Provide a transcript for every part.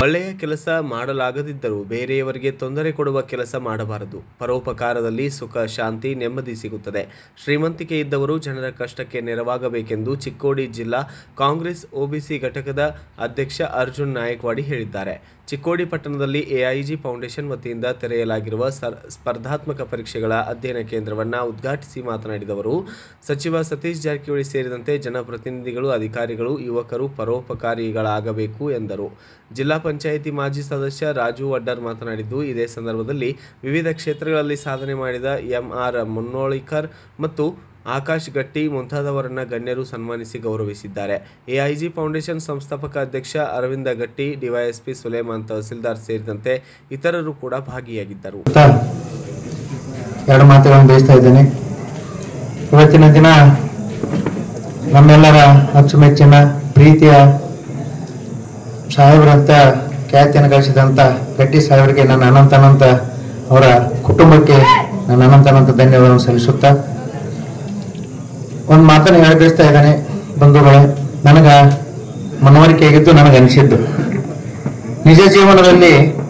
ಒಳ್ಳೆಯ ಕೆಲಸ ಮಾಡಲಾಗದಿದ್ದರೂ ಬೇರೆಯವರಿಗೆ ತೊಂದರೆ ಕೊಡುವ ಕೆಲಸ ಮಾಡಬಾರದು ಪರೋಪಕಾರದಲ್ಲಿ ಸುಖ ಶಾಂತಿ ನೆಮ್ಮದಿ ಸಿಗುತ್ತದೆ ಶ್ರೀಮಂತಿಕೆ ಇದ್ದವರು ಜನರ ಕಷ್ಟಕ್ಕೆ ನೆರವಾಗಬೇಕೆಂದು ಚಿಕ್ಕೋಡಿ ಜಿಲ್ಲಾ ಕಾಂಗ್ರೆಸ್ ಒಬಿಸಿ ಘಟಕದ ಅಧ್ಯಕ್ಷ ಅರ್ಜುನ್ ನಾಯಕ್ವಾಡಿ ಹೇಳಿದ್ದಾರೆ ಚಿಕ್ಕೋಡಿ ಪಟ್ಟಣದಲ್ಲಿ ಎಐಜಿ ಫೌಂಡೇಶನ್ ವತಿಯಿಂದ ತೆರೆಯಲಾಗಿರುವ ಸರ್ ಸ್ಪರ್ಧಾತ್ಮಕ ಪರೀಕ್ಷೆಗಳ ಅಧ್ಯಯನ ಕೇಂದ್ರವನ್ನು ಉದ್ಘಾಟಿಸಿ ಮಾತನಾಡಿದವರು ಸಚಿವ ಸತೀಶ್ ಜಾರಕಿಹೊಳಿ ಸೇರಿದಂತೆ ಜನಪ್ರತಿನಿಧಿಗಳು ಅಧಿಕಾರಿಗಳು ಯುವಕರು ಪರೋಪಕಾರಿಗಳಾಗಬೇಕು ಎಂದರು ಜಿಲ್ಲಾ ಪಂಚಾಯಿತಿ ಮಾಜಿ ಸದಸ್ಯ ರಾಜು ವಡ್ಡರ್ ಮಾತನಾಡಿದ್ದು ಇದೇ ಸಂದರ್ಭದಲ್ಲಿ ವಿವಿಧ ಕ್ಷೇತ್ರಗಳಲ್ಲಿ ಸಾಧನೆ ಮಾಡಿದ ಎಂಆರ್ ಮುನ್ನೋಳಿಕರ್ ಮತ್ತು ಆಕಾಶ್ ಗಟ್ಟಿ ಮುಂತಾದವರನ್ನ ಗಣ್ಯರು ಸನ್ಮಾನಿಸಿ ಗೌರವಿಸಿದ್ದಾರೆ ಎಐಜಿ ಫೌಂಡೇಶನ್ ಸಂಸ್ಥಾಪಕ ಅಧ್ಯಕ್ಷ ಅರವಿಂದ ಗಟ್ಟಿ ಡಿವೈಎಸ್ಪಿ ಸುಲೇಮಾನ್ ತಹಸೀಲ್ದಾರ್ ಸೇರಿದಂತೆ ಇತರರು ಕೂಡ ಭಾಗಿಯಾಗಿದ್ದರು ಅಂತ ಎರಡು ಮಾತುಗಳನ್ನು ಬಯಸ್ತಾ ಇದ್ದೇನೆ ಇವತ್ತಿನ ದಿನ ನಮ್ಮೆಲ್ಲರ ಅಚ್ಚುಮೆಚ್ಚಿನ ಪ್ರೀತಿಯ ಸಾಹೇಬರಂತ ಖ್ಯಾತಿಯನ್ನು ಗಳಿಸಿದಂತ ಗಟ್ಟಿ ಸಾಹೇಬರಿಗೆ ನನ್ನ ಅನಂತ ಅನಂತ ಅವರ ಕುಟುಂಬಕ್ಕೆ ನನ್ನ ಅನಂತ ಅನಂತ ಧನ್ಯವಾದವನ್ನು ಸಲ್ಲಿಸುತ್ತಾ ಒಂದು ಮಾತನ್ನು ಹೇಳಿ ಬಯಸ್ತಾ ಇದ್ದಾನೆ ಬಂಧುಗಳೇ ನನಗ ಮನವರಿಕೆ ಆಗಿದ್ದು ನನಗೆ ಅನಿಸಿದ್ದು ನಿಜ ಜೀವನದಲ್ಲಿ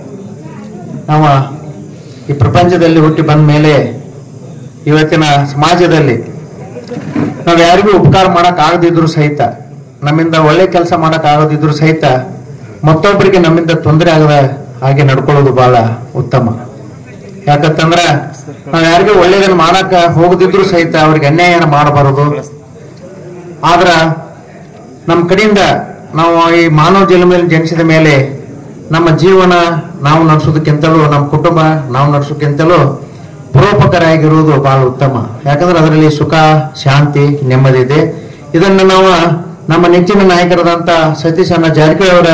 ನಾವು ಈ ಪ್ರಪಂಚದಲ್ಲಿ ಹುಟ್ಟಿ ಬಂದ ಮೇಲೆ ಇವತ್ತಿನ ಸಮಾಜದಲ್ಲಿ ನಾವು ಯಾರಿಗೂ ಉಪಕಾರ ಮಾಡಕ್ ಆಗದಿದ್ರು ಸಹಿತ ನಮ್ಮಿಂದ ಒಳ್ಳೆ ಕೆಲಸ ಮಾಡಕ್ ಆಗದಿದ್ರು ಸಹಿತ ಮತ್ತೊಬ್ಬರಿಗೆ ನಮ್ಮಿಂದ ತೊಂದರೆ ಆಗದ ಹಾಗೆ ನಡ್ಕೊಳ್ಳೋದು ಬಹಳ ಉತ್ತಮ ಯಾಕಂತಂದ್ರ ನಾವು ಯಾರಿಗೂ ಒಳ್ಳೇದನ್ನ ಮಾಡಕ್ ಹೋಗದಿದ್ರು ಸಹಿತ ಅವ್ರಿಗೆ ಅನ್ಯಾಯನ ಮಾಡಬಾರದು ಆದ್ರ ನಮ್ಮ ಕಡೆಯಿಂದ ನಾವು ಈ ಮಾನವ ಜನ್ಮ ಜನಿಸಿದ ಮೇಲೆ ನಮ್ಮ ಜೀವನ ನಾವು ನಡೆಸೋದಕ್ಕಿಂತಲೂ ನಮ್ಮ ಕುಟುಂಬ ನಾವು ನಡೆಸೋಕ್ಕಿಂತಲೂ ಪರೋಪಕಾರ ಆಗಿರುವುದು ಬಹಳ ಉತ್ತಮ ಯಾಕಂದ್ರೆ ಅದರಲ್ಲಿ ಸುಖ ಶಾಂತಿ ನೆಮ್ಮದಿ ಇದೆ ಇದನ್ನ ನಾವು ನಮ್ಮ ನೆಚ್ಚಿನ ನಾಯಕರಾದಂತ ಸತೀಶ್ ಅಣ್ಣ ಜಾರಕಿಹೊಳಿ ಅವರ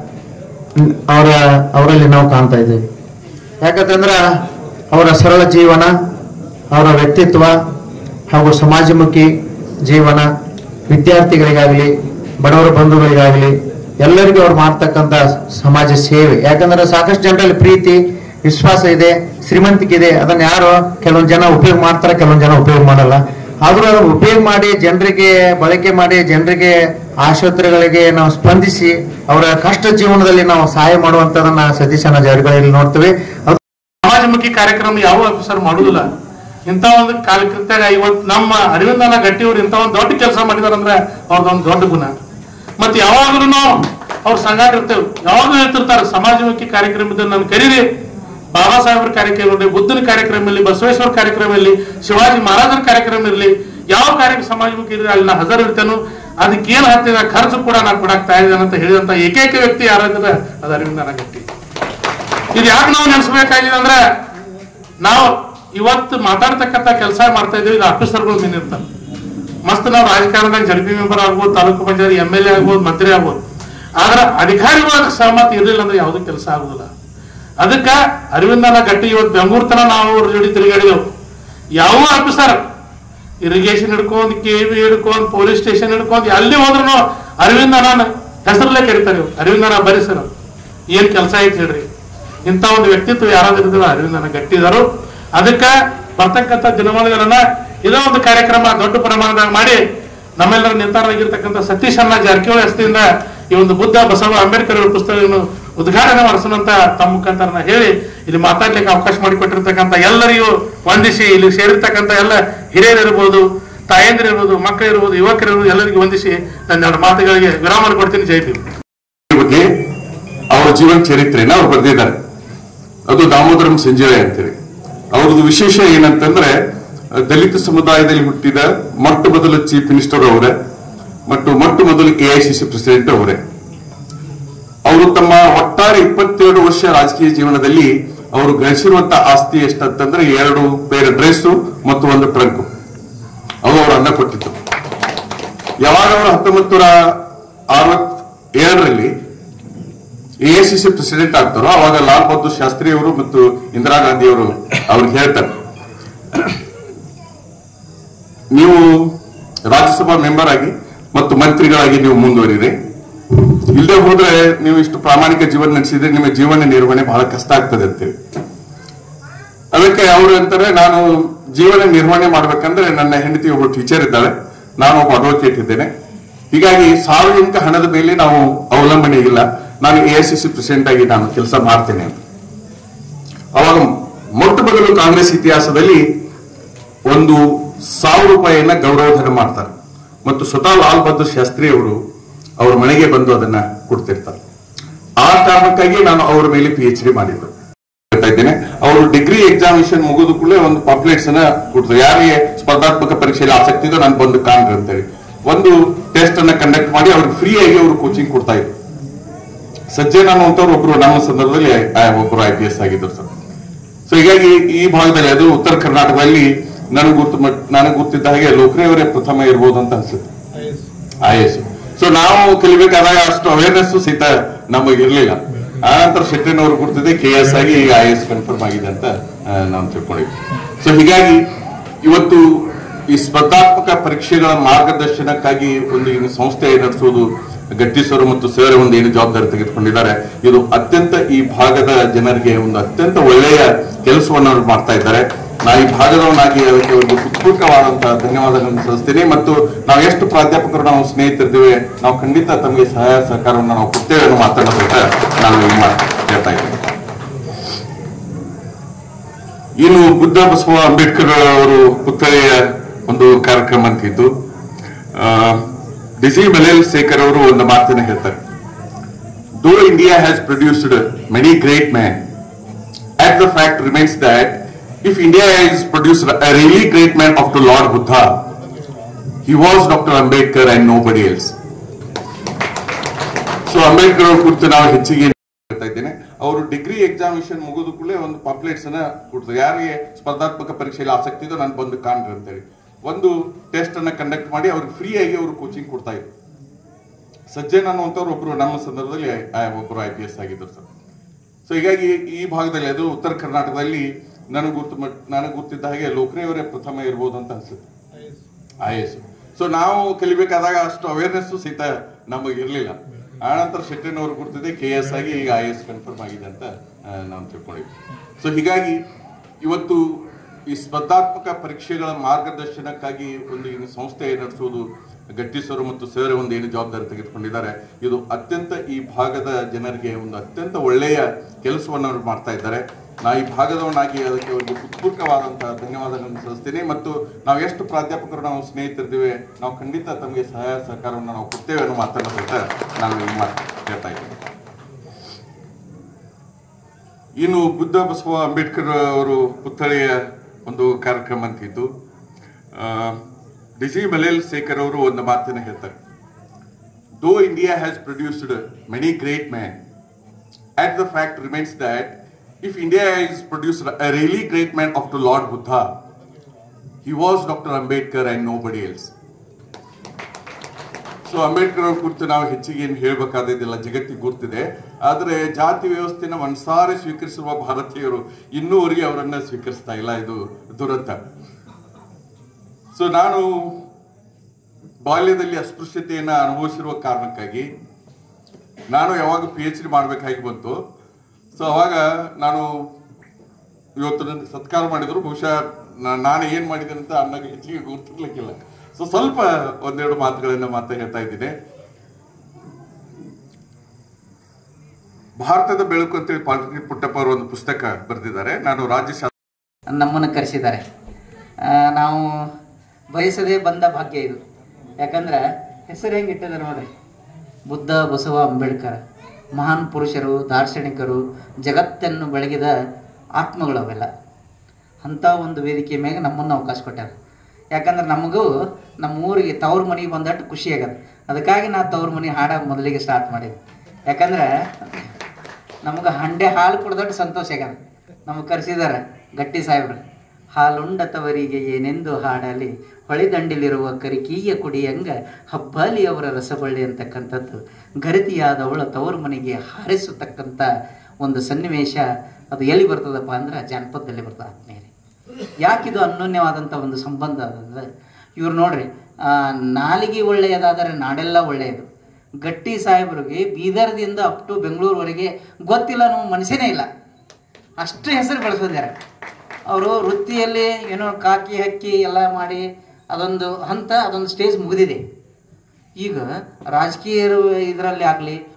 ಅವರ ಅವರಲ್ಲಿ ನಾವು ಕಾಣ್ತಾ ಇದ್ದೇವೆ ಯಾಕಂತಂದ್ರ ಅವರ ಸರಳ ಜೀವನ ಅವರ ವ್ಯಕ್ತಿತ್ವ ಹಾಗೂ ಸಮಾಜಮುಖಿ ಜೀವನ ವಿದ್ಯಾರ್ಥಿಗಳಿಗಾಗಲಿ ಬಡವರ ಬಂಧುಗಳಿಗಾಗಲಿ ಎಲ್ಲರಿಗೂ ಅವ್ರು ಮಾಡ್ತಕ್ಕಂಥ ಸಮಾಜ ಸೇವೆ ಯಾಕಂದ್ರೆ ಸಾಕಷ್ಟು ಜನರಲ್ಲಿ ಪ್ರೀತಿ ವಿಶ್ವಾಸ ಇದೆ ಶ್ರೀಮಂತಿಕೆ ಇದೆ ಅದನ್ನ ಯಾರು ಕೆಲವೊಂದು ಜನ ಉಪಯೋಗ ಮಾಡ್ತಾರೆ ಕೆಲವೊಂದು ಜನ ಉಪಯೋಗ ಮಾಡಲ್ಲ ಆದ್ರೂ ಅದನ್ನ ಉಪಯೋಗ ಮಾಡಿ ಜನರಿಗೆ ಬಳಕೆ ಮಾಡಿ ಜನರಿಗೆ ಆಸ್ಪತ್ರೆಗಳಿಗೆ ನಾವು ಸ್ಪಂದಿಸಿ ಅವರ ಕಷ್ಟ ಜೀವನದಲ್ಲಿ ನಾವು ಸಹಾಯ ಮಾಡುವಂತದನ್ನ ಸತೀಶನ ಜಾರಿಗಳಲ್ಲಿ ನೋಡ್ತೇವೆ ಅದು ಸಮಾಜಮುಖಿ ಕಾರ್ಯಕ್ರಮ ಯಾವ ಆಫೀಸರ್ ಮಾಡುದಿಲ್ಲ ಇಂಥ ಒಂದು ಕಾರ್ಯಕ್ರಮ ಇವತ್ತು ನಮ್ಮ ಅರವಿಂದನ ಗಟ್ಟಿಯವರು ಇಂಥ ಒಂದು ದೊಡ್ಡ ಕೆಲಸ ಮಾಡಿದಾರಂದ್ರೆ ಅವ್ರದ್ದೊಂದು ದೊಡ್ಡ ಗುಣ ಮತ್ತೆ ಯಾವಾಗಲೂ ಅವ್ರ ಸಂಗಾಟ ಇರ್ತೇವೆ ಯಾವಾಗಲೂ ಹೇಳ್ತಿರ್ತಾರೆ ಸಮಾಜಮುಖಿ ಕಾರ್ಯಕ್ರಮದಲ್ಲಿ ನಾನು ಕರೀರಿ ಬಾಬಾ ಸಾಹೇಬ್ರ ಕಾರ್ಯಕ್ರಮ ಇರಲಿ ಬುದ್ಧನ ಕಾರ್ಯಕ್ರಮ ಇರಲಿ ಬಸವೇಶ್ವರ ಕಾರ್ಯಕ್ರಮ ಇರಲಿ ಶಿವಾಜಿ ಮಹಾರಾಜರ ಕಾರ್ಯಕ್ರಮ ಇರಲಿ ಯಾವ ಕಾರ್ಯಕ್ರಮ ಸಮಾಜಮುಖಿ ಇರಲಿ ಅಲ್ಲಿ ನಾ ಹಜರ್ ಇರ್ತೇನು ಅದಕ್ಕೆ ಏನ್ ಹಾಕ್ತಿದ ಖರ್ಚು ಕೂಡ ನಾನು ಕೊಡಕ್ ತಯಾರಿದ್ದೇನೆ ಅಂತ ಹೇಳಿದಂತ ಏಕೈಕ ವ್ಯಕ್ತಿ ಯಾರಂದ್ರೆ ಅದು ಅರವಿಂದನ ಗಟ್ಟಿ ಇದು ಯಾಕೆ ನಾವು ನೆನೆಸ್ಬೇಕಾಗಿದೆ ಅಂದ್ರೆ ನಾವು ಇವತ್ತು ಮಾತಾಡ್ತಕ್ಕಂಥ ಕೆಲಸ ಮಾಡ್ತಾ ಇದ್ದೀವಿ ಇದು ಆಫೀಸರ್ಗಳು ಮೇನ್ ಇರ್ತಾರೆ ಮಸ್ತ್ ನಾವು ರಾಜಕಾರಣದಾಗ ಜಡ್ಪಿ ಮೆಂಬರ್ ಆಗ್ಬೋದು taluk panchayat M L A ಆಗ್ಬೋದು ಮಂತ್ರಿ ಆಗ್ಬೋದು ಆದ್ರೆ ಅಧಿಕಾರಿಗಳ ಸಹಮತ ಇರಲಿಲ್ಲ ಅಂದ್ರೆ ಯಾವುದೂ ಕೆಲಸ ಆಗುದಿಲ್ಲ ಅದಕ್ಕ ಅರವಿಂದನ ಗಟ್ಟಿ ಇವತ್ತು ಬೆಂಗಳೂರು ತನ ನಾವು ಅವ್ರ ಜೋಡಿ ತಿರುಗಾಡಿದೆವು ಯಾವ ಆಫೀಸರ್ ಇರಿಗೇಷನ್ ಹಿಡ್ಕೊಂಡ್ ಕೆ ಬಿ ಹಿಡ್ಕೊಂಡ್ ಪೊಲೀಸ್ ಸ್ಟೇಷನ್ ಹಿಡ್ಕೊಂಡ್ ಎಲ್ಲಿ ಹೋದ್ರು ಅರವಿಂದ ನಾನು ಹೆಸರಲ್ಲೇ ಕರೀತಾರೆ ಇವ್ರು. ಅರವಿಂದನ ಬರೀ ಸರ್ ಏನ್ ಕೆಲಸ ಐತಿ ಹೇಳ್ರಿ ಇಂಥ ಒಂದು ವ್ಯಕ್ತಿತ್ವ ಯಾರಾದ್ರೂ ಇದ್ರೆ ಅರವಿಂದನ ಗಟ್ಟಿದರು ಅದಕ್ಕ ಬರ್ತಕ್ಕಂಥ ದಿನಮಾನಗಳನ್ನ ಇದೋ ಒಂದು ಕಾರ್ಯಕ್ರಮ ದೊಡ್ಡ ಪ್ರಮಾಣದಾಗ ಮಾಡಿ ನಮ್ಮೆಲ್ಲರ ನಿರ್ಧಾರವಾಗಿರ್ತಕ್ಕಂಥ ಸತೀಶ್ ಅಣ್ಣ ಜಾರಕಿಹೊಳಿ ಹಸ್ತಿಯಿಂದ ಈ ಒಂದು ಬುದ್ಧ ಬಸವ ಅಂಬೇಡ್ಕರ್ ಅವರ ಪುಸ್ತಕವನ್ನು ಉದ್ಘಾಟನೆ ಮಾಡಿಸೋಣಂತ ತಮ್ಮ ಮುಖಾಂತರ ನಾ ಹೇಳಿ ಇಲ್ಲಿ ಮಾತಾಡ್ಲಿಕ್ಕೆ ಅವಕಾಶ ಮಾಡಿಕೊಟ್ಟಿರ್ತಕ್ಕಂಥ ಎಲ್ಲರಿಗೂ ವಂದಿಸಿ ಇಲ್ಲಿ ಸೇರಿರ್ತಕ್ಕಂಥ ಎಲ್ಲ ಹಿರಿಯರು ಇರ್ಬೋದು ತಾಯಂದಿರು ಇರ್ಬೋದು ಮಕ್ಕಳು ಇರ್ಬೋದು ಯುವಕರು ಇರ್ಬೋದು ಎಲ್ಲರಿಗೂ ವಂದಿಸಿ ನನ್ನ ಎರಡು ಮಾತುಗಳಿಗೆ ವಿರಾಮ ಕೊಡ್ತೀನಿ ಜೈ ಭೀಮ್ ಬಗ್ಗೆ ಅವರ ಜೀವನ ಚರಿತ್ರೆನ ಅವ್ರು ಬರೆದಿದ್ದಾರೆ ಅದು ದಾಮೋದರಂ ಸಂಜಯ್ ಅಂತೇಳಿ ಅವ್ರದ್ದು ವಿಶೇಷ ಏನಂತಂದ್ರೆ ದಲಿತ ಸಮುದಾಯದಲ್ಲಿ ಹುಟ್ಟಿದ ಮೊಟ್ಟ ಮೊದಲ ಚೀಫ್ ಮಿನಿಸ್ಟರ್ ಅವರೇ ಮತ್ತು ಮೊಟ್ಟ ಮೊದಲು ಎಐಸಿಸಿ ಪ್ರೆಸಿಡೆಂಟ್ ಅವರೇ ಅವರು ತಮ್ಮ ಒಟ್ಟಾರೆ ಇಪ್ಪತ್ತೇಳು ವರ್ಷ ರಾಜಕೀಯ ಜೀವನದಲ್ಲಿ ಅವರು ಗಳಿಸಿರುವಂತ ಆಸ್ತಿ ಎಷ್ಟಂತಂದ್ರೆ ಎರಡು ಬೇರೆ ಡ್ರೆಸ್ ಮತ್ತು ಒಂದು ಟ್ರಂಕ್ ಅದು ಅವರು ಅನ್ನ ಕೊಟ್ಟಿತ್ತು ಯಾವಾಗ ಅವರು ಹತ್ತೊಂಬತ್ತು ನೂರ ಅರವತ್ ಏಳರಲ್ಲಿ ಎಐಸಿಸಿ ಪ್ರೆಸಿಡೆಂಟ್ ಆಗ್ತಾರೋ ಅವಾಗ ಲಾಲ್ ಬಹದ್ದೂರ್ ಶಾಸ್ತ್ರಿ ಅವರು ಮತ್ತು ಇಂದಿರಾ ಗಾಂಧಿ ಅವರು ಅವ್ರಿಗೆ ಹೇಳ್ತಾರೆ ನೀವು ರಾಜ್ಯಸಭಾ ಮೆಂಬರ್ ಆಗಿ ಮತ್ತು ಮಂತ್ರಿಗಳಾಗಿ ನೀವು ಮುಂದುವರಿರಿ ಇಲ್ಲದೆ ಹೋದ್ರೆ ನೀವು ಇಷ್ಟು ಪ್ರಾಮಾಣಿಕ ಜೀವನ ನಡೆಸಿದ್ರೆ ನಿಮ್ಮ ಜೀವನ ನಿರ್ವಹಣೆ ಬಹಳ ಕಷ್ಟ ಆಗ್ತದೆ ಅಂತೇಳಿ ಅದಕ್ಕೆ ಅವರು ಅಂತಾರೆ ನಾನು ಜೀವನ ನಿರ್ವಹಣೆ ಮಾಡ್ಬೇಕಂದ್ರೆ ನನ್ನ ಹೆಂಡತಿ ಒಬ್ಬ ಟೀಚರ್ ಇದ್ದಾಳೆ ನಾನು ಒಬ್ಬ ಅಡ್ವೊಕೇಟ್ ಇದ್ದೇನೆ ಹೀಗಾಗಿ ಸಾರ್ವಜನಿಕ ಹಣದ ಮೇಲೆ ನಾವು ಅವಲಂಬನೆ ಇಲ್ಲ ನಾನು A I C C president ಆಗಿ ನಾನು ಕೆಲಸ ಮಾಡ್ತೇನೆ ಅಂತ ಅವಾಗ ಮೊಟ್ಟ ಮೊದಲು ಕಾಂಗ್ರೆಸ್ ಇತಿಹಾಸದಲ್ಲಿ ಒಂದು ಸಾವಿರ ರೂಪಾಯಿಯನ್ನ ಗೌರವಧನ ಮಾಡ್ತಾರೆ ಮತ್ತು ಸ್ವತಃ ಲಾಲ್ ಬಹದ್ದೂರ್ ಶಾಸ್ತ್ರಿ ಅವರು ಅವ್ರ ಮನೆಗೆ ಬಂದು ಅದನ್ನ ಕೊಡ್ತಿರ್ತಾರೆ ಆ ಕಾರಣಕ್ಕಾಗಿ ನಾನು ಅವರ ಮೇಲೆ ಪಿ ಎಚ್ ಡಿ ಮಾಡಿದ್ದು ಹೇಳ್ತಾ ಇದ್ದೇನೆ ಅವರು ಡಿಗ್ರಿ ಎಕ್ಸಾಮಿನೇಷನ್ ಮುಗಿದ ಕೂಡಲೇ ಒಂದು ಪಾಂಪ್ಲೆಟ್ಸ್ ಅನ್ನ ಕೊಡ್ತಾರೆ ಯಾರಿಗೆ ಸ್ಪರ್ಧಾತ್ಮಕ ಪರೀಕ್ಷೆಯಲ್ಲಿ ಆಸಕ್ತಿ ಇದೋ ನಾನು ಬಂದು ಕಾಣ್ರಿ ಅಂತೇಳಿ ಒಂದು ಟೆಸ್ಟ್ ಅನ್ನ ಕಂಡಕ್ಟ್ ಮಾಡಿ ಅವ್ರಿಗೆ ಫ್ರೀ ಆಗಿ ಅವರು ಕೋಚಿಂಗ್ ಕೊಡ್ತಾ ಇದ್ರು ಸಜ್ಜನ್ ಅನ್ನುವಂಥವ್ರು ಒಬ್ರು ನಮ್ಮ ಸಂದರ್ಭದಲ್ಲಿ ಆ, ಒಬ್ರು ಐ ಪಿ ಎಸ್ ಆಗಿದ್ರು ಸರ್ ಸೊ ಹೀಗಾಗಿ ಈ ಭಾಗದಲ್ಲಿ ಅದು ಉತ್ತರ ಕರ್ನಾಟಕದಲ್ಲಿ ನನಗೆ ಗೊತ್ತು ಮಟ್- ನನಗೆ ಗೊತ್ತಿದ್ದ ಹಾಗೆ ಲೋಕರೇವರೇ ಪ್ರಥಮ ಇರ್ಬೋದು ಅಂತ ಅನ್ಸುತ್ತೆ ಐ ಎಸ್ ಸೊ ನಾವು ಕಲಿಬೇಕಾದಾಗ ಅಷ್ಟು ಅವೇರ್ನೆಸ್ ಸಹಿತ ನಮಗೆ ಇರ್ಲಿಲ್ಲ ಆ ನಂತರ ಶೆಟ್ಟಿನವರು ಗುರ್ತಿದೆ ಕೆ ಎಸ್ ಆಗಿ ಈಗ ಐ ಎಸ್ ಕನ್ಫರ್ಮ್ ಆಗಿದೆ ಅಂತ ಆ, ನಾವು ತಿಳ್ಕೊಂಡಿದ್ವಿ ಸೊ ಹೀಗಾಗಿ ಇವತ್ತು ಈ ಸ್ಪರ್ಧಾತ್ಮಕ ಪರೀಕ್ಷೆಗಳ ಮಾರ್ಗದರ್ಶನಕ್ಕಾಗಿ ಒಂದು ಏನು ಸಂಸ್ಥೆ ನಡೆಸುವುದು ಗಟ್ಟಿಸರು ಮತ್ತು ಸರ್ ಒಂದು ಏನು ಜವಾಬ್ದಾರಿ ತೆಗೆದುಕೊಂಡಿದ್ದಾರೆ ಇದು ಅತ್ಯಂತ ಈ ಭಾಗದ ಜನರಿಗೆ ಒಂದು ಅತ್ಯಂತ ಒಳ್ಳೆಯ ಕೆಲಸವನ್ನು ಅವರು ಮಾಡ್ತಾ ಇದ್ದಾರೆ ನಾ ಈ ಭಾಗದವನಾಗಿ ಅದಕ್ಕೆ ಒಂದು ಹೃತ್ಪೂರ್ವಕವಾದಂತಹ ಧನ್ಯವಾದಗಳನ್ನು ಸಲ್ಲಿಸ್ತೀನಿ ಮತ್ತು ನಾವು ಎಷ್ಟು ಪ್ರಾಧ್ಯಾಪಕರು ನಾವು ಸ್ನೇಹಿತರಿದ್ದೇವೆ ನಾವು ಖಂಡಿತ ತಮಗೆ ಸಹಾಯ ಸಹಕಾರವನ್ನು ನಾವು ಕೊಡ್ತೇವೆ ಅನ್ನೋ ಮಾತನ್ನು ಸಹಿತ ನಾನು ಇಲ್ಲಿ ಮಾತ್- ಹೇಳ್ತಾ ಇದ್ದೀನಿ ಇನ್ನು ಬುದ್ಧ ಬಸವ ಅಂಬೇಡ್ಕರ್ ಅವರು ಪುತ್ಥಳಿಯ ಒಂದು ಕಾರ್ಯಕ್ರಮ ಅಂತಿದ್ದು ಡಿಸಿ ಮಲೇಲ್ ಶೇಖರ್ ಅವರು ಒಂದು ಮಾತನ್ನ ಹೇಳ್ತಾರೆ though India has produced many great man at the fact remains that if India is produced a really great man after Lord Buddha, he was Dr. Ambedkar and nobody else. So Ambedkar ಅವ್ರ ಕುರಿತು ನಾವು ಹೆಚ್ಚಿಗೆ ಹೇಳ್ತಾ ಇದ್ದೇನೆ ಅವರು degree examination ಮುಗಿದ ಕೂಡಲೇ ಒಂದು ಪಾಂಪ್ಲೆಟ್ಸ್ ಅನ್ನ ಕೊಡ್ತಾರೆ ಯಾರಿಗೆ ಸ್ಪರ್ಧಾತ್ಮಕ ಪರೀಕ್ಷೆಯಲ್ಲಿ ಆಸಕ್ತಿ ಇದೋ ನಾನು ಬಂದು ಕಾಣ್ರಿ ಅಂತೇಳಿ ಒಂದು ಟೆಸ್ಟ್ ಅನ್ನ ಕಂಡಕ್ಟ್ ಮಾಡಿ ಅವ್ರಿಗೆ ಫ್ರೀ ಆಗಿ ಅವರು ಕೋಚಿಂಗ್ ಕೊಡ್ತಾ ಇದ್ರು ಸಜ್ಜನ್ ಅನ್ನುವಂಥವ್ರು ಒಬ್ರು ನಮ್ಮ ಸಂದರ್ಭದಲ್ಲಿ ಆ, ಒಬ್ರು ಐ ಪಿ ಎಸ್ ಆಗಿದ್ರು ಸರ್ ಸೊ ಹೀಗಾಗಿ ಈ ಭಾಗದಲ್ಲಿ ಅದು ಉತ್ತರ ಕರ್ನಾಟಕದಲ್ಲಿ ನನಗೆ ಗೊತ್ತು ಮಟ್- ನನಗೆ ಗೊತ್ತಿದ್ದ ಹಾಗೆ ಲೋಕರೇವರೇ ಪ್ರಥಮ ಇರ್ಬೋದು ಅಂತ ಅನ್ಸುತ್ತೆ ಐ ಎಸ್ ಸೊ ನಾವು ಕಲಿಬೇಕಾದಾಗ ಅಷ್ಟು ಅವೇರ್ನೆಸ್ ಸಹಿತ ನಮಗೆ ಇರಲಿಲ್ಲ ಆ ನಂತರ ಶೆಟ್ಟಿನವರು ಗುರ್ತಿದೆ ಕೆ ಎಸ್ ಆಗಿ ಈಗ ಐ ಎಸ್ ಕನ್ಫರ್ಮ್ ಆಗಿದೆ ಅಂತ ಆ, ನಾವು ತಿಳ್ಕೊಂಡಿದ್ವಿ ಸೊ ಹೀಗಾಗಿ ಇವತ್ತು ಈ ಸ್ಪರ್ಧಾತ್ಮಕ ಪರೀಕ್ಷೆಗಳ ಮಾರ್ಗದರ್ಶನಕ್ಕಾಗಿ ಒಂದು ಏನು ಸಂಸ್ಥೆ ನಡೆಸುವುದು ಗಟ್ಟಿಸರು ಮತ್ತು ಸರ್ ಒಂದು ಏನು ಜವಾಬ್ದಾರಿ ತೆಗೆದುಕೊಂಡಿದ್ದಾರೆ ಇದು ಅತ್ಯಂತ ಈ ಭಾಗದ ಜನರಿಗೆ ಒಂದು ಅತ್ಯಂತ ಒಳ್ಳೆಯ ಕೆಲಸವನ್ನು ಅವರು ಮಾಡ್ತಾ ಇದ್ದಾರೆ ನಾ ಈ ಭಾಗದವನಾಗಿ ಅದಕ್ಕೆ ಒಂದು ಹೃತ್ಪೂರ್ವಕವಾದಂತಹ ಧನ್ಯವಾದಗಳನ್ನು ಸಲ್ಲಿಸ್ತೀನಿ ಮತ್ತು ನಾವು ಎಷ್ಟು ಪ್ರಾಧ್ಯಾಪಕರು ನಾವು ಸ್ನೇಹಿತರಿದ್ದೇವೆ ನಾವು ಖಂಡಿತ ತಮಗೆ ಸಹಾಯ ಸಹಕಾರವನ್ನು ನಾವು ಕೊಡ್ತೇವೆ ಅನ್ನೋ ಮಾತನ್ನು ಸಹಿತ ನಾನು ಇಲ್ಲಿ ಮಾತ್- ಹೇಳ್ತಾ ಇದ್ದೀನಿ ಇನ್ನು ಬುದ್ಧ ಬಸವ ಅಂಬೇಡ್ಕರ್ ಅವರು ಪುತ್ಥಳಿಯ ಒಂದು ಕಾರ್ಯಕ್ರಮ ಅಂತಿದ್ದು ಡಿಸಿ ಮಲೇಲ್ ಶೇಖರ್ ಅವರು ಒಂದು ಮಾತನ್ನ ಹೇಳ್ತಾರೆ though India has produced many great man at the fact remains that if India is produced a really great man after Lord Buddha, he was Dr. Ambedkar and nobody else. So Ambedkar ಅವ್ರ ಕುರಿತು ನಾವು ಹೆಚ್ಚಿಗೆ ಏನು ಹೇಳಬೇಕಾದಿಲ್ಲ ಜಗತ್ತಿಗೆ ಗುರ್ತಿದೆ ಆದರೆ ಜಾತಿ ವ್ಯವಸ್ಥೆನ ಮನಸಾರೆ ಸ್ವೀಕರಿಸಿರುವ ಭಾರತೀಯರು ಇನ್ನೂವರೆಗೆ ಅವರನ್ನ ಸ್ವೀಕರಿಸ್ತಾ ಇಲ್ಲ ಇದು ದುರಂತ ಸೊ ನಾನು ಬಾಲ್ಯದಲ್ಲಿ ಅಸ್ಪೃಶ್ಯತೆಯನ್ನ ಅನುಭವಿಸಿರುವ ಕಾರಣಕ್ಕಾಗಿ ನಾನು ಯಾವಾಗ ಪಿ ಎಚ್ ಡಿ ಮಾಡ್ಬೇಕಾಗಿ ಬಂತು ಸೊ ಅವಾಗ ನಾನು ಇವತ್ತು ನನಗೆ ಸತ್ಕಾರ ಮಾಡಿದ್ರು ಬಹುಶಃ ನಾ- ನಾನು ಏನ್ ಮಾಡಿದೆ ಅಂತ ಅನ್ನಗೆ ಹೆಚ್ಚಿಗೆ ಗುರ್ತಿರ್ಲಿಕ್ಕಿಲ್ಲ ಸೊ ಸ್ವಲ್ಪ ಒಂದೆರಡು ಮಾತುಗಳನ್ನ ಮಾತ್ರ ಹೇಳ್ತಾ ಇದ್ದೀನಿ ಭಾರತದ ಬೆಳಕು ಅಂತೇಳಿ ಪಾಲ್ಕಿ ಪುಟ್ಟಪ್ಪ ಅವರು ಒಂದು ಪುಸ್ತಕ ಬರೆದಿದ್ದಾರೆ ನಾನು ರಾಜ್ಯ ಶಾ- ನಮ್ಮನ್ನು ಕರೆಸಿದ್ದಾರೆ ಆ, ನಾವು ಬಯಸದೇ ಬಂದ ಭಾಗ್ಯ ಇದು ಯಾಕಂದ್ರೆ ಹೆಸರು ಹೆಂಗೆ ಇಟ್ಟಿದ್ದಾರೆ ನೋಡ್ರಿ ಬುದ್ಧ ಬಸವ ಅಂಬೇಡ್ಕರ್ ಮಹಾನ್ ಪುರುಷರು ದಾರ್ಶನಿಕರು ಜಗತ್ತನ್ನು ಬೆಳಗಿದ ಆತ್ಮಗಳು ಅವೆಲ್ಲ ಅಂಥ ಒಂದು ವೇದಿಕೆ ಮ್ಯಾಗ ನಮ್ಮನ್ನು ಅವಕಾಶ ಕೊಟ್ಟಾರ ಯಾಕಂದ್ರೆ ನಮಗೂ ನಮ್ಮ ಊರಿಗೆ ತವ್ರ ಮನೆಗೆ ಬಂದಟ್ಟು ಖುಷಿ ಆಗದ ಅದಕ್ಕಾಗಿ ನಾ ತವ್ರ ಮನೆ ಹಾಡ ಮೊದಲಿಗೆ ಸ್ಟಾರ್ಟ್ ಮಾಡಿದ್ದೆ ಯಾಕಂದ್ರೆ ನಮಗೆ ಹಂಡೆ ಹಾಲು ಕುಡ್ದಟ್ಟು ಸಂತೋಷ ಆಗ್ಯದ ನಮಗೆ ಕರೆಸಿದಾರೆ ಗಟ್ಟಿ ಸಾಹೇಬ್ರು ಹಾಲುಂಡತವರಿಗೆ ಏನೆಂದು ಹಾಡಲಿ ಹೊಳೆದಂಡಿಲಿರುವ ಕರಿಕೀಯ ಕುಡಿಯಂಗ ಹಬ್ಬಲಿ ಅವರ ರಸಬಳ್ಳಿ ಅಂತಕ್ಕಂಥದ್ದು ಗರತಿಯಾದವಳ ತವರ ಮನೆಗೆ ಹಾರಿಸತಕ್ಕಂಥ ಒಂದು ಸನ್ನಿವೇಶ ಅದು ಎಲ್ಲಿ ಬರ್ತದಪ್ಪ ಅಂದ್ರೆ ಜಾನಪದದಲ್ಲಿ ಬರ್ತದೆ ಆತ್ಮೀಯರೇ ಯಾಕಿದು ಅನ್ಯೋನ್ಯವಾದಂಥ ಒಂದು ಸಂಬಂಧ ಅಂದ್ರೆ ಇವ್ರು ನೋಡ್ರಿ ಆ, ನಾಲಿಗೆ ಒಳ್ಳೆಯದಾದರೆ ನಾಡೆಲ್ಲ ಒಳ್ಳೆಯದು ಗಟ್ಟಿ ಸಾಹೇಬರಿಗೆ ಬೀದರ್ದಿಂದ ಅಪ್ ಟು ಬೆಂಗಳೂರುವರೆಗೆ ಗೊತ್ತಿಲ್ಲ ಅನ್ನೋ ಮನುಷ್ಯನೇ ಇಲ್ಲ ಅಷ್ಟು ಹೆಸರು ಬೆಳೆಸಿದ್ದಾರೆ ಅವರು ವೃತ್ತಿಯಲ್ಲಿ ಏನೋ ಕಾಕಿ ಹಕ್ಕಿ ಎಲ್ಲ ಮಾಡಿ ಅದೊಂದು ಹಂತ ಅದೊಂದು ಸ್ಟೇಜ್ ಮುಗಿದಿದೆ ಈಗ ರಾಜಕೀಯ ಇದರಲ್ಲಿ ಆಗಲಿ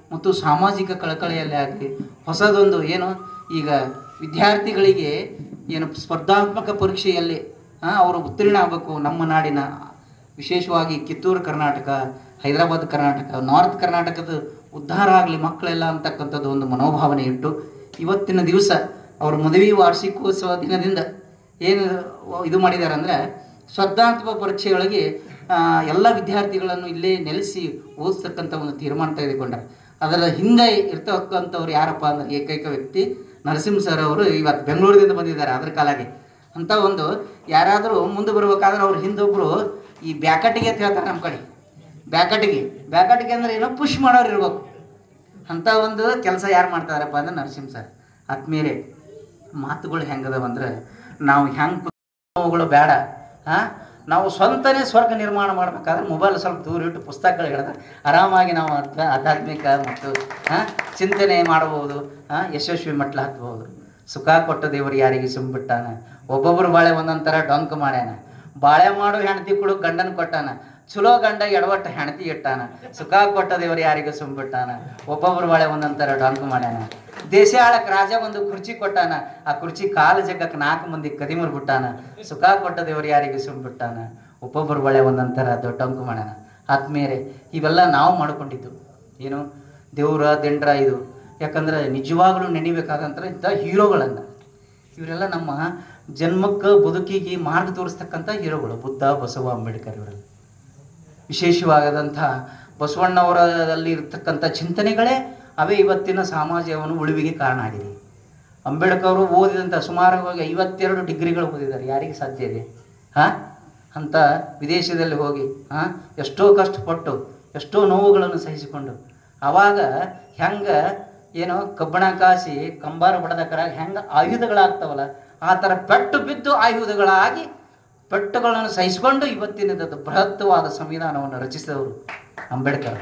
ಮತ್ತು ಸಾಮಾಜಿಕ ಕಳಕಳಿಯಲ್ಲಿ ಆಗಲಿ ಹೊಸದೊಂದು ಏನು ಈಗ ವಿದ್ಯಾರ್ಥಿಗಳಿಗೆ ಏನು ಸ್ಪರ್ಧಾತ್ಮಕ ಪರೀಕ್ಷೆಯಲ್ಲಿ ಆ, ಅವರು ಉತ್ತೀರ್ಣ ಆಗಬೇಕು ನಮ್ಮ ನಾಡಿನ ವಿಶೇಷವಾಗಿ ಕಿತ್ತೂರು ಕರ್ನಾಟಕ ಹೈದರಾಬಾದ್ ಕರ್ನಾಟಕ ನಾರ್ತ್ ಕರ್ನಾಟಕದ ಉದ್ಧಾರ ಆಗಲಿ ಮಕ್ಕಳೆಲ್ಲ ಅಂತಕ್ಕಂಥದ್ದು ಒಂದು ಮನೋಭಾವನೆ ಇಟ್ಟು ಇವತ್ತಿನ ದಿವಸ ಅವ್ರ ಮದುವೆ ವಾರ್ಷಿಕೋತ್ಸವ ದಿನದಿಂದ ಏನು ಇದು ಮಾಡಿದ್ದಾರೆ ಅಂದರೆ ಸ್ಪರ್ಧಾತ್ಮಕ ಪರೀಕ್ಷೆಗಳಿಗೆ ಆ, ಎಲ್ಲ ವಿದ್ಯಾರ್ಥಿಗಳನ್ನು ಇಲ್ಲೇ ನೆಲೆಸಿ ಓದಿಸ್ತಕ್ಕಂಥ ಒಂದು ತೀರ್ಮಾನ ತೆಗೆದುಕೊಂಡರು ಅದರ ಹಿಂದೆ ಇರ್ತಕ್ಕಂಥವ್ರು ಯಾರಪ್ಪ ಅಂದ್ರೆ ಏಕೈಕ ವ್ಯಕ್ತಿ ನರಸಿಂಹ ಸರ್ ಅವರು ಇವತ್ತು ಬೆಂಗಳೂರಿನಿಂದ ಬಂದಿದ್ದಾರೆ ಅದ್ರ ಕಾಲಾಗೆ ಅಂತ ಒಂದು ಯಾರಾದರೂ ಮುಂದೆ ಬರ್ಬೇಕಾದ್ರೆ ಅವ್ರ ಹಿಂದೊಬ್ರು ಈ ಬ್ಯಾಕಟಿಗೆ ಅಂತ ಹೇಳ್ತಾರೆ ನಮ್ಮ ಕಡೆ ಬ್ಯಾಕಟಿಗೆ ಬ್ಯಾಕಟಿಗೆ ಅಂದ್ರೆ ಏನೋ ಪುಷ್ ಮಾಡೋರು ಇರ್ಬೇಕು ಅಂಥ ಒಂದು ಕೆಲಸ ಯಾರು ಮಾಡ್ತಾರಪ್ಪ ಅಂದ್ರೆ ನರಸಿಂಹ ಸರ್ ಆತ್ಮೀಯರೇ ಮಾತುಗಳು ಹೆಂಗದವ ಅಂದ್ರೆ ನಾವು ಹೆಂಗೆ ನೋವುಗಳು ಬೇಡ ಹಾಂ ನಾವು ಸ್ವಂತನೇ ಸ್ವರ್ಗ ನಿರ್ಮಾಣ ಮಾಡಬೇಕಾದ್ರೆ ಮೊಬೈಲ್ ಸ್ವಲ್ಪ ದೂರ ಇಟ್ಟು ಪುಸ್ತಕಗಳು ಹೇಳಿದ್ರೆ ಆರಾಮಾಗಿ ನಾವು ಅಧ್ಯ ಆಧ್ಯಾತ್ಮಿಕ ಮತ್ತು ಹಾಂ ಚಿಂತನೆ ಮಾಡಬಹುದು ಹಾಂ ಯಶಸ್ವಿ ಮಟ್ಲ ಹತ್ಬಹುದು ಸುಖ ಕೊಟ್ಟ ದೇವರು ಯಾರಿಗೆ ಸುಮ್ಬಿಟ್ಟಾನ ಒಬ್ಬೊಬ್ರು ಬಾಳೆ ಒಂದೊಂದು ಥರ ಡೊಂಕ್ ಮಾಡ್ಯಾನ ಬಾಳೆ ಮಾಡು ಹೆಂಡತಿ ಕೊಡು ಗಂಡನ ಕೊಟ್ಟಾನ ಚಲೋ ಗಂಡ ಎಡವಟ್ಟ ಹೆಂಡತಿ ಇಟ್ಟಾನ ಸುಖ ಕೊಟ್ಟ ದೇವರು ಯಾರಿಗೂ ಸುಮ್ಬಿಟ್ಟಾನ ಒಬ್ಬೊಬ್ರು ಬಾಳೆ ಒಂದೊಂದು ಥರ ಡೊಂಕ್ ಮಾಡ್ಯಾನ ದೇಶ ಆಳಕ್ ರಾಜ ಒಂದು ಕುರ್ಚಿ ಕೊಟ್ಟಾನ ಆ ಕುರ್ಚಿ ಕಾಲು ಜಗ್ಗಕ್ಕೆ ನಾಲ್ಕು ಮಂದಿ ಕದಿಮರ್ ಬಿಟ್ಟಾನ ಸುಖ ಕೊಟ್ಟ ದೇವರು ಯಾರಿಗೆ ಸುಮ್ಬಿಟ್ಟಾನ ಒಬ್ಬೊಬ್ಬರು ಬಳೆ ಒಂದೊಂದು ಥರ ದೊಡ್ಡ ಅಂಕು ಮಾಡ್ಯಾನ ಆತ್ಮೀಯರೇ ಇವೆಲ್ಲ ನಾವು ಮಾಡ್ಕೊಂಡಿದ್ದು ಏನು ದೇವ್ರ ದಿಂಡ್ರ ಇದು ಯಾಕಂದ್ರೆ ನಿಜವಾಗ್ಲೂ ನೆನಿಬೇಕಾದಂಥ ಇಂಥ ಹೀರೋಗಳನ್ನು ಇವರೆಲ್ಲ ನಮ್ಮ ಜನ್ಮಕ್ಕೆ ಬದುಕಿಗೆ ಮಾರ್ಗ ತೋರಿಸ್ತಕ್ಕಂಥ ಹೀರೋಗಳು ಬುದ್ಧ ಬಸವ ಅಂಬೇಡ್ಕರ್ ಇವರೆಲ್ಲ ವಿಶೇಷವಾದಂಥ ಬಸವಣ್ಣವರಲ್ಲಿ ಇರ್ತಕ್ಕಂಥ ಚಿಂತನೆಗಳೇ ಅವೇ ಇವತ್ತಿನ ಸಮಾಜವನ್ನು ಉಳಿವಿಗೆ ಕಾರಣ ಆಗಿದೆ ಅಂಬೇಡ್ಕರ್ ಅವರು ಓದಿದಂಥ ಸುಮಾರು ಐವತ್ತೆರಡು ಡಿಗ್ರಿಗಳು ಓದಿದ್ದಾರೆ ಯಾರಿಗೆ ಸಾಧ್ಯ ಇದೆ ಹಾಂ ಅಂತ ವಿದೇಶದಲ್ಲಿ ಹೋಗಿ ಹಾಂ ಎಷ್ಟೋ ಕಷ್ಟಪಟ್ಟು ಎಷ್ಟೋ ನೋವುಗಳನ್ನು ಸಹಿಸಿಕೊಂಡು ಆವಾಗ ಹೆಂಗೆ ಏನೋ ಕಬ್ಬಣ ಕಾಸಿ ಕಂಬಾರ ಬಡದಕರ ಹೆಂಗೆ ಆಯುಧಗಳಾಗ್ತಾವಲ್ಲ ಆ ಥರ ಪೆಟ್ಟು ಬಿದ್ದು ಆಯುಧಗಳಾಗಿ ಪೆಟ್ಟುಗಳನ್ನು ಸಹಿಸಿಕೊಂಡು ಇವತ್ತಿನದ್ದು ಬೃಹತ್ವಾದ ಸಂವಿಧಾನವನ್ನು ರಚಿಸಿದವರು ಅಂಬೇಡ್ಕರ್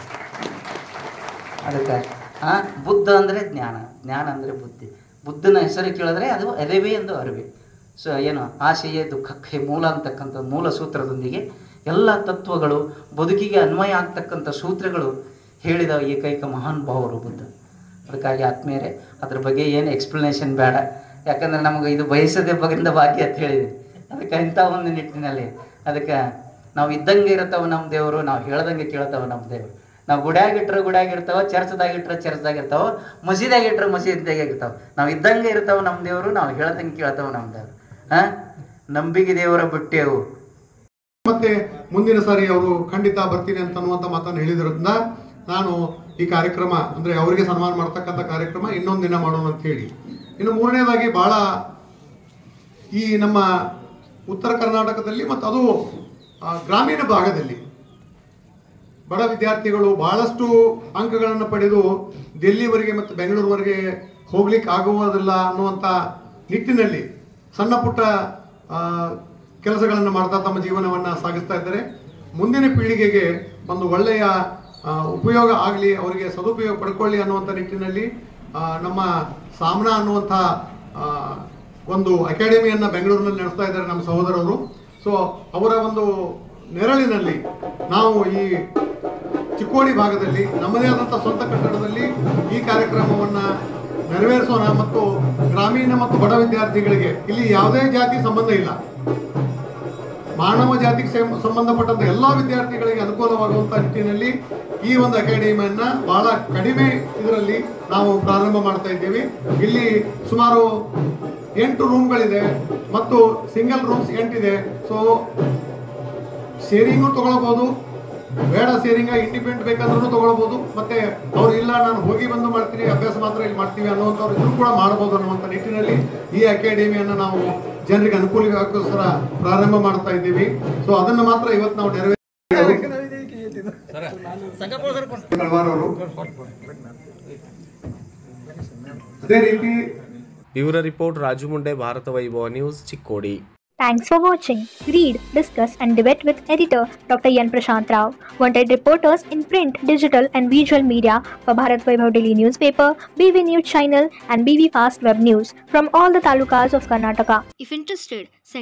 ಅದಕ್ಕೆ ಆ ಬುದ್ಧ ಅಂದರೆ ಜ್ಞಾನ ಜ್ಞಾನ ಅಂದರೆ ಬುದ್ಧಿ ಬುದ್ಧನ ಹೆಸರು ಕೇಳಿದ್ರೆ ಅದು ಅರಿವೆ ಎಂದು ಅರಿವೆ ಸೊ ಏನು ಆಸೆಯೇ ದುಃಖಕ್ಕೆ ಮೂಲ ಅಂತಕ್ಕಂಥ ಮೂಲ ಸೂತ್ರದೊಂದಿಗೆ ಎಲ್ಲ ತತ್ವಗಳು ಬದುಕಿಗೆ ಅನ್ವಯ ಆಗ್ತಕ್ಕಂಥ ಸೂತ್ರಗಳು ಹೇಳಿದ ಏಕೈಕ ಮಹಾನ್ ಭಾವರು ಬುದ್ಧ ಅದಕ್ಕಾಗಿ ಆತ್ಮೀಯರೇ ಅದ್ರ ಬಗ್ಗೆ ಏನು ಎಕ್ಸ್ಪ್ಲನೇಷನ್ ಬೇಡ ಯಾಕಂದ್ರೆ ನಮಗೆ ಇದು ಬಯಸದೆ ಬಗೆಯಿಂದ ಭಾಗ್ಯ ಅಂತ ಹೇಳಿದ್ವಿ ಅದಕ್ಕೆ ಇಂಥ ಒಂದು ನಿಟ್ಟಿನಲ್ಲಿ ಅದಕ್ಕೆ ನಾವು ಇದ್ದಂಗೆ ಇರ್ತಾವ ನಮ್ಮ ದೇವರು ನಾವು ಹೇಳ್ದಂಗೆ ಕೇಳ್ತಾವ ನಮ್ಮ ದೇವರು ನಾವು ಗುಡ್ಯಾಗ ಇಟ್ರೆ ಗುಡ್ಯಾಗ ಇರ್ತಾವ ಚರ್ಚ್ದಾಗ ಇಟ್ರೆ ಚರ್ಚ್ದಾಗ ಇರ್ತಾವ ಮಸೀದಾಗ ಇಟ್ರೆ ಮಸೀದಾಗ ಇರ್ತಾವ ನಾವು ಇದ್ದಂಗೆ ಇರ್ತಾವ ನಮ್ಮ ದೇವರು ನಾವು ಹೇಳ್ದಂಗೆ ಕೇಳ್ತಾವ ನಮ್ಮ ದೇವರು ಹಾ ನಂಬಿಕೆ ದೇವರ ಬಿಟ್ಟೆವು ಮತ್ತೆ ಮುಂದಿನ ಸಾರಿ ಅವರು ಖಂಡಿತ ಬರ್ತೀನಿ ಅಂತ ಅನ್ನುವಂತ ಮಾತನ್ನು ಹೇಳಿದ್ರಿಂದ ನಾನು ಈ ಕಾರ್ಯಕ್ರಮ ಅಂದ್ರೆ ಅವರಿಗೆ ಸನ್ಮಾನ ಮಾಡ್ತಕ್ಕಂಥ ಕಾರ್ಯಕ್ರಮ ಇನ್ನೊಂದು ದಿನ ಮಾಡೋಣ ಅಂತ ಹೇಳಿ ಇನ್ನು ಮೂರನೇದಾಗಿ ಬಹಳ ಈ ನಮ್ಮ ಉತ್ತರ ಕರ್ನಾಟಕದಲ್ಲಿ ಮತ್ತು ಅದು ಆ, ಗ್ರಾಮೀಣ ಭಾಗದಲ್ಲಿ ಬಡ ವಿದ್ಯಾರ್ಥಿಗಳು ಬಹಳಷ್ಟು ಅಂಕಗಳನ್ನು ಪಡೆದು ಡೆಲ್ಲಿವರೆಗೆ ಮತ್ತು ಬೆಂಗಳೂರುವರೆಗೆ ಹೋಗ್ಲಿಕ್ಕೆ ಆಗುವುದಿಲ್ಲ ಅನ್ನುವಂಥ ನಿಟ್ಟಿನಲ್ಲಿ ಸಣ್ಣ ಪುಟ್ಟ ಆ, ಕೆಲಸಗಳನ್ನು ಮಾಡ್ತಾ ತಮ್ಮ ಜೀವನವನ್ನು ಸಾಗಿಸ್ತಾ ಇದ್ದಾರೆ ಮುಂದಿನ ಪೀಳಿಗೆಗೆ ಒಂದು ಒಳ್ಳೆಯ ಆ, ಉಪಯೋಗ ಆಗಲಿ ಅವರಿಗೆ ಸದುಪಯೋಗ ಪಡ್ಕೊಳ್ಳಿ ಅನ್ನುವಂಥ ನಿಟ್ಟಿನಲ್ಲಿ ಆ, ನಮ್ಮ ಸಾಮ್ನಾ ಅನ್ನುವಂಥ ಆ, ಒಂದು ಅಕಾಡೆಮಿಯನ್ನು ಬೆಂಗಳೂರಿನಲ್ಲಿ ನಡೆಸ್ತಾ ಇದ್ದಾರೆ ನಮ್ಮ ಸಹೋದರರು ಸೊ ಅವರ ಒಂದು ನೆರಳಿನಲ್ಲಿ ನಾವು ಈ ಚಿಕ್ಕೋಡಿ ಭಾಗದಲ್ಲಿ ನಮ್ಮದೇ ಆದಂಥ ಸ್ವಂತ ಕಟ್ಟಡದಲ್ಲಿ ಈ ಕಾರ್ಯಕ್ರಮವನ್ನ ನೆರವೇರಿಸೋಣ ಮತ್ತು ಗ್ರಾಮೀಣ ಮತ್ತು ಬಡ ವಿದ್ಯಾರ್ಥಿಗಳಿಗೆ ಇಲ್ಲಿ ಯಾವುದೇ ಜಾತಿ ಸಂಬಂಧ ಇಲ್ಲ ಮಾನವ ಜಾತಿಗೆ ಸೇಮ್- ಸಂಬಂಧಪಟ್ಟಂತ ಎಲ್ಲಾ ವಿದ್ಯಾರ್ಥಿಗಳಿಗೆ ಅನುಕೂಲವಾಗುವಂತ ನಿಟ್ಟಿನಲ್ಲಿ ಈ ಒಂದು ಅಕಾಡೆಮಿಯನ್ನ ಬಹಳ ಕಡಿಮೆ ಇದರಲ್ಲಿ ನಾವು ಪ್ರಾರಂಭ ಮಾಡ್ತಾ ಇದ್ದೀವಿ ಇಲ್ಲಿ ಸುಮಾರು ಎಂಟು ರೂಮ್ಗಳಿದೆ ಮತ್ತು ಸಿಂಗಲ್ ರೂಮ್ಸ್ ಎಂಟಿದೆ ಸೊ ಶೇರಿಂಗು ತಗೊಳ್ಬಹುದು ಬೇಡ ಶೇರಿಂಗ ಇಂಡಿಪೆಂಡೆಂಟ್ ಬೇಕಾದ್ರೂ ತಗೊಳ್ಬಹುದು ಮತ್ತೆ ಅವ್ರು ಇಲ್ಲ ನಾನು ಹೋಗಿ ಬಂದು ಮಾಡ್ತೀನಿ ಅಭ್ಯಾಸ ಮಾತ್ರ ಇಲ್ಲಿ ಮಾಡ್ತೀವಿ ಅನ್ನುವಂಥವ್ರು ಇದ್ರು ಕೂಡ ಮಾಡಬಹುದು ಅನ್ನುವಂಥ ನಿಟ್ಟಿನಲ್ಲಿ ಈ ಅಕಾಡೆಮಿಯನ್ನು ನಾವು ಜನರಿಗೆ ಅನುಕೂಲಕ್ಕೋಸ್ಕರ ಪ್ರಾರಂಭ ಮಾಡ್ತಾ ಇದ್ದೀವಿ ಸೊ ಅದನ್ನು ಮಾತ್ರ ಇವತ್ತು ನಾವು ನೆರವೇರಿಸಿ ಅವರು ಅದೇ ರೀತಿ bureau report Raju Munde Bharata Vaibhava news Chikkodi Thanks for watching. Read, discuss, and debate with editor Dr. Yan Prashant Rao. Wanted reporters in print, digital, and visual media for Bharat Vaibhav Daily newspaper, BV News channel, and BV Fast Web News from all the talukas of Karnataka. If interested, send